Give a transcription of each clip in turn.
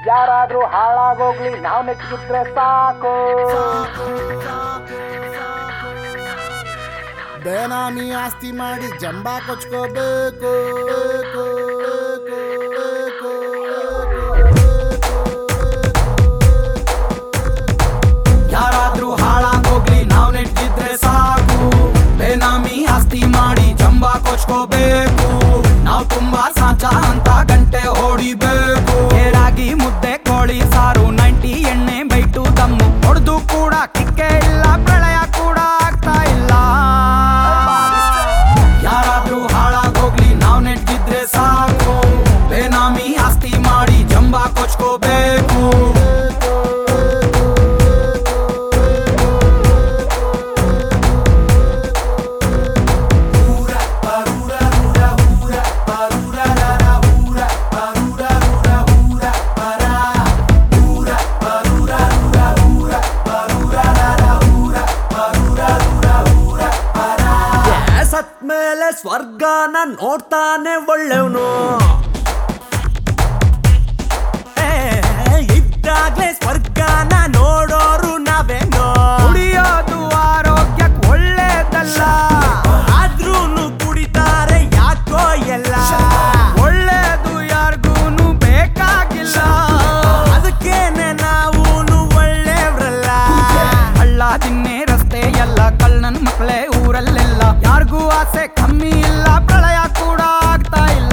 ಯಾರಾದ್ರೂ ಹಾಳಾಗೋಗ್ಲಿ ನಾವ್ ನೆಚ್ಚಿದ್ರೆ ಸಾಕು ಬೇನಾಮಿ ಆಸ್ತಿ ಮಾಡಿ ಜಂಬಾ ಕೊಚ್ಕೋಬೇಕು ಬೇಕು, ಬೇಕು, ಬೇಕು, ಯಾರಾದ್ರೂ ಹಾಳಾಗೋಗ್ಲಿ ನಾವ್ ನೆಟ್ಟಿದ್ರೆ ಸಾಕು ಬೇನಾಮಿ ಆಸ್ತಿ ಮಾಡಿ ಜಂಬ ಕೊಚ್ಕೋಬೇಕು ನಾವ್ ತುಂಬಾ ಸಾಚ ಅಂತ ಗಂಟೆ ಹೊಡಿಬೇಕು ಏರಾಗಿ ಮುದ್ದೆ ಕೋಳಿ ಸಾರು ನೈಂಟಿ ಎಣ್ಣೆ ಬೈಟು ದಮ್ಮು ಹೊಡೆದು ಕೂಡ ಕಿಕ್ಕೆ ಇಲ್ಲ ಪ್ರಳಯ ಕೂಡ ಆಗ್ತಾ ಇಲ್ಲ ಯಾರಾದ್ರೂ ಹಾಳಾಗೋಗ್ಲಿ ನಾವ್ ನೆಟ್ಟಿದ್ರೆ ಸಾಕು ಬೇನಾಮಿ ಆಸ್ತಿ ಮಾಡಿ ಜಂಬ ಕೊಚ್ಕೋಬೇಕು ಸತ್ಮೇಲೆ ಸ್ವರ್ಗನ ನೋಡ್ತಾನೆ ಒಳ್ಳೆವನು ಇದ್ದಾಗ್ಲೇ ಸ್ವರ್ಗನ ನೋಡೋರು ನಾವೇನೋ ಕುಡಿಯೋದು ಆರೋಗ್ಯಕ್ಕೆ ಒಳ್ಳೇದಲ್ಲ ಆದ್ರೂನು ಕುಡಿತಾರೆ ಯಾಕೋ ಎಲ್ಲ ಒಳ್ಳೇದು ಯಾರಿಗೂನು ಬೇಕಾಗಿಲ್ಲ ಅದಕ್ಕೇನೆ ನಾವೂನು ಒಳ್ಳೆಯವ್ರಲ್ಲ ಹಳ್ಳ ದಿನ್ನೆ ರಸ್ತೆ ಎಲ್ಲ ಕಳ್ಳನ್ ಮಕ್ಕಳೇ ಊರಲ್ಲೆಲ್ಲ ಯಾರಿಗೂ ಆಸೆ ಕಮ್ಮಿ ಇಲ್ಲ ಪ್ರಳಯ ಕೂಡ ಆಗ್ತಾ ಇಲ್ಲ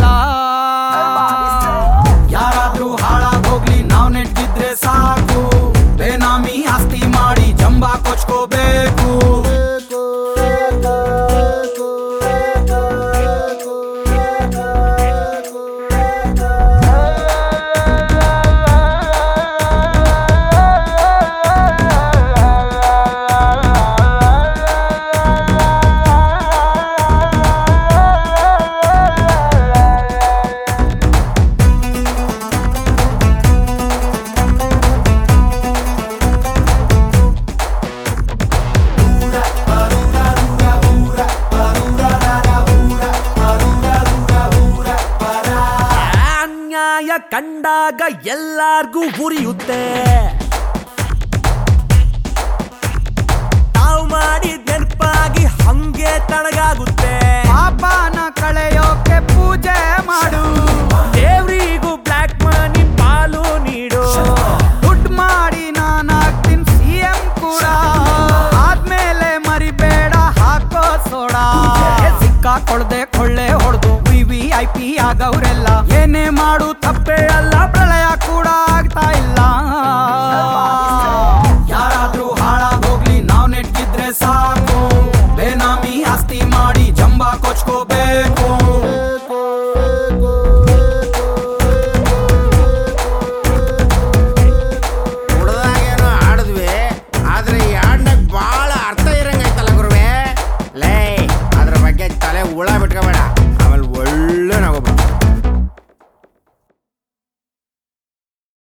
ಯಾರಾದ್ರೂ ಹಾಳಾಗೋಗ್ಲಿ ನಾವ್ ನೆಟ್ಟಿದ್ರೆ ಸಾಕು ಬೇನಾಮಿ ಆಸ್ತಿ ಮಾಡಿ ಜಂಬ ಕೊಚ್ಕೋಬೇಕು ಬೇಕು, ಬೇಕು, ಬೇಕು, ಬೇಕು, ಬೇಕು, ಬೇಕು. ಅನ್ಯಾಯ ಕಂಡಾಗ ಎಲ್ಲಾರ್ಗೂ ಉರಿಯುತ್ತೆ ತಾವು ಮಾಡಿದ ನೆನಪಾಗಿ ಹಂಗೆ ತಣಗಾಗುತ್ತೆ ಪಾಪನ ಕಳೆಯೋಕೆ ಪೂಜೆ ಮಾಡು ದೇವ್ರಿಗೂ ಬ್ಲ್ಯಾಕ್ ಮನಿ ಪಾಲು ನೀಡು ದುಡ್ಡು ಮಾಡಿ ನಾನಾಗ್ತೀನಿ ಸಿ ಎಂ ಕೂಡ ಆದ್ಮೇಲೆ ಮರಿಬೇಡ ಹಾಕೋ ಸೋಡಾ ಸಿಕ್ಕಾಕೊಳ್ದೆ ಕೊಳ್ಳೆ ಹೊಡೆದು ವಿ ವಿ ಐ ಪಿ ಆಗವ್ರೆಲ್ಲ ಏನೇ